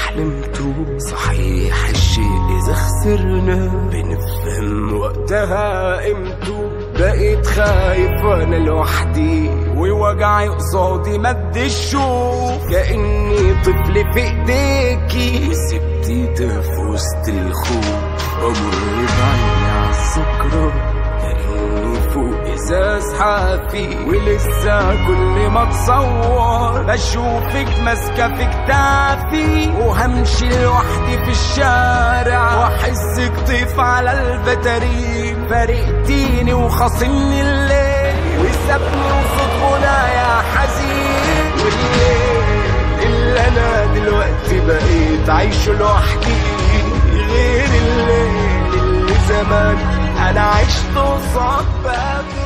حلمته صحيح الشيء إذا خسرنا بنفهم وقتها قيمته بقيت خايف وانا لوحدي ووجعي قصادي ما بدي اشوف كاني طفل في ايديكي سبتي في وسط الخوف بمر بعيني عالذكرى كاني فوق ازاز حافي ولسه كل ما اتصور بشوفك ماسكه في كتافي وهمشي لوحدي في الشارع واحسك طيف على البتارين فارقتيني وخاصمني الليل وسابني وصوت غنايا حزين والليل اللي انا دلوقتي بقيت عايشه لوحدي غير الليل اللي زمان انا عشته صعب